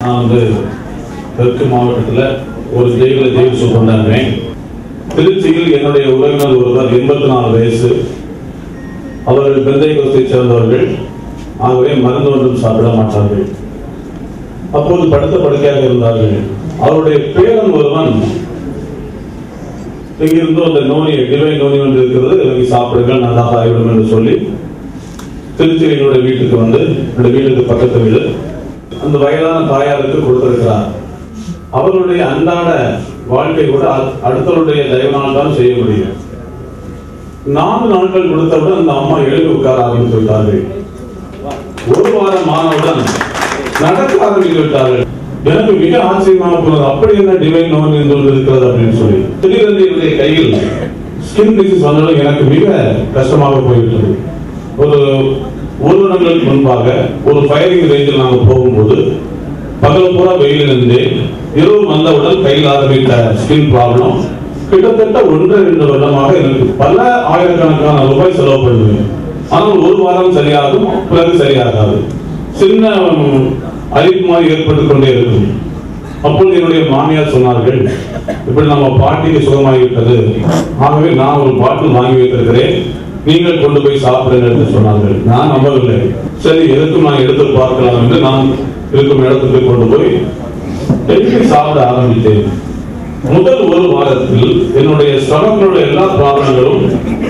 நான் வந்து தெற்கு மாவட்டத்தில் ஒரு ஜெயிலில் ஜெயில் சூப்பண்டாகிறேன் திருச்சியில் என்னுடைய உறவினர் ஒருவர் எண்பத்தி நாலு வயசு அவர்கள் பெந்தை கோஸ்தை சேர்ந்தவர்கள் ஆகவே மருந்து ஒன்றும் சாப்பிட மாட்டார்கள் அப்போது படுத்த படுக்கையாக இருந்தார்கள் அவருடைய பேரன் ஒருவன் இங்கிருந்து அந்த நோனி டிவை நோனி ஒன்று இருக்கிறது இதை சாப்பிடுங்கள் நன்றாக ஆகிவிடும் என்று சொல்லி திருச்சி என்னுடைய வீட்டுக்கு வந்து என்னுடைய வீட்டுக்கு பக்கத்து வீடு அந்த வயதான தாயாருக்கு கொடுத்திருக்கிறார் அவருடைய அன்றாட வாழ்க்கை கூட அ- அடுத்தவருடைய தயவினால் தான் செய்ய முடியும் நான்கு நாட்கள் கொடுத்தவுடன் அந்த அம்மா எழுதி உட்கார ஆரம்பித்து விட்டார்கள் ஒரு வாரம் ஆனவுடன் நடக்க ஆரம்பித்து விட்டார்கள் எனக்கு மிக ஆச்சரியமாக போனது அப்படி என்ன டிவைன் நோன் என்று ஒன்று இருக்கிறது அப்படின்னு சொல்லி திடீரென்று என்னுடைய கையில் ஸ்கின் டிசீஸ் வந்தவுடன் எனக்கு மிக கஷ்டமாக போய்விட்டது ஒரு ஒரு வருடங்களுக்கு முன்பாக ஒரு ஃபயரிங் ரேஞ்சில் நாங்கள் போகும்போது பகல் பூரா வெயில் இருந்து இரவு வந்தவுடன் கையில் ஆரம்பித்த ஸ்கின் ப்ராப்ளம் கிட்டத்தட்ட ஒன்று ரெண்டு வருடமாக எனக்கு பல ஆயிரக்கணக்கான ரூபாய் செலவு பண்ணுவேன் ஆனால் ஒரு வாரம் சரியாகும் பிறகு சரியாகாது சின்ன ம், அரிப்பு மாதிரி ஏற்பட்டுக் கொண்டே இருக்கும் அப்பொழுது என்னுடைய மாமியார் சொன்னார்கள் இப்படி நம்ம பாட்டிக்கு சுகமாகிவிட்டது ஆகவே நான் ஒரு பாட்டில் வாங்கி வைத்திருக்கிறேன் நீங்கள் கொண்டு போய் சாப்பிடுங்க என்று சொன்னார்கள் நான் நம்பவில்லை சரி எதுக்கும் நான் எடுத்து பார்க்கலாம் என்று நான் இருக்கும் இடத்துக்கு கொண்டு போய் டெய்லி சாப்பிட ஆரம்பித்தேன் முதல் ஒரு வாரத்தில் என்னுடைய ஸ்டமக்கினுடைய எல்லா ப்ராப்ளங்களும்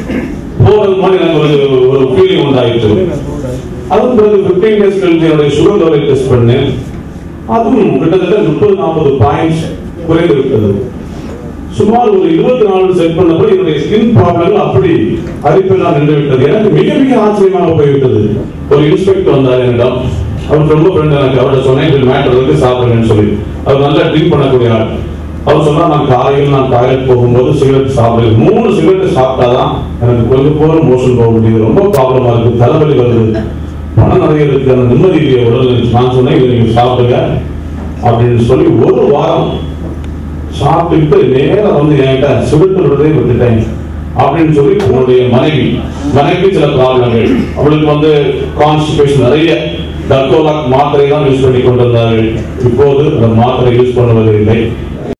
போறது மாதிரி எனக்கு ஒரு ஒரு ஃபீலிங் உண்டாயிற்று அதன் பிறகு பிப்டீன் டேஸ் கழிச்சு என்னுடைய சுகர் லெவலை டெஸ்ட் பண்ணேன் அதுவும் கிட்டத்தட்ட முப்பது நாற்பது பாயிண்ட்ஸ் குறைந்து விட்டது சுமார் ஒரு இருபத்தி நாலு செட் பண்ணப்போ என்னுடைய ஸ்கின் ப்ராப்ளங்கள் அப்படி அரிப்பெல்லாம் நின்று விட்டது எனக்கு மிக மிக ஆச்சரியமாக போய்விட்டது ஒரு இன்ஸ்பெக்டர் வந்தார் என்னிடம் அவர் ரொம்ப ஃப்ரெண்ட் எனக்கு அவர்கிட்ட சொன்னேன் இப்படி மேட்டர் இருக்கு சாப்பிடுங்கன்னு சொல்லி அவர் நல்லா ட்ரிங்க் பண்ணக்கூடிய ஆள் அவர் சொன்னா நான் காலையில் நான் டாய்லெட் போகும்போது சிகரெட் சாப்பிடுவேன் மூணு சிகரெட் சாப்பிட்டாதான் எனக்கு கொஞ்சம் போல மோஷன் போக முடியுது ரொம்ப ப்ராப்ளமா இருக்கு தலைவலி வருது பணம் நிறைய இருக்கு அந்த நிம்மதி இல்லையே உடல் நான் சொன்னேன் இதை நீங்க சாப்பிடுங்க அப்படின்னு சொல்லி ஒரு வாரம் சாப்பிட்டுட்டு நேரா வந்து என்கிட்ட சுருட்டு விடுறதே விட்டுட்டேன் அப்படின்னு சொல்லி உன்னுடைய மனைவி மனைவி சில ப்ராப்ளங்கள் அவளுக்கு வந்து கான்ஸ்டிபேஷன் நிறைய டர்கோலாக் மாத்திரை தான் யூஸ் பண்ணி கொண்டிருந்தார்கள் இப்போது அந்த மாத்திரை யூஸ் பண்ணுவது இல்லை